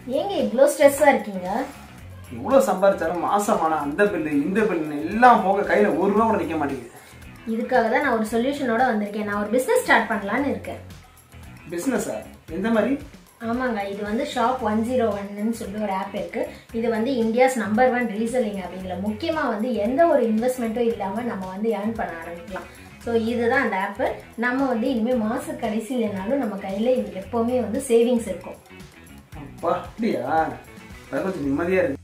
ஏங்க இவ்வளோ ஸ்ட்ரெஸ்ஸாக இருக்கீங்க எவ்வளோ சம்பாதிச்சாலும் மாசமான அந்த பில்லு இந்த பில்லு எல்லாம் போக கையில் ஒரு ரூபா கூட நிற்க மாட்டேங்குது இதுக்காக தான் நான் ஒரு சொல்யூஷனோட வந்திருக்கேன் நான் ஒரு பிஸ்னஸ் ஸ்டார்ட் பண்ணலான்னு இருக்கேன் பிஸ்னஸா எந்த மாதிரி ஆமாங்க இது வந்து ஷாப் ஒன் ஜீரோ ஒன்னு சொல்லி ஒரு ஆப் இருக்கு இது வந்து இந்தியாஸ் நம்பர் ஒன் ரீசெல்லிங் அப்படிங்கிற முக்கியமாக வந்து எந்த ஒரு இன்வெஸ்ட்மெண்ட்டும் இல்லாமல் நம்ம வந்து ஏர்ன் பண்ண ஆரம்பிக்கலாம் ஸோ இதுதான் அந்த ஆப்பு நம்ம வந்து இனிமேல் மாத கடைசியிலனாலும் நம்ம கையில் இது எப்போவுமே வந்து சேவிங்ஸ் இருக்கும் அப்பா அப்படியா அது கொஞ்சம் நிம்மதியாக இருக்கு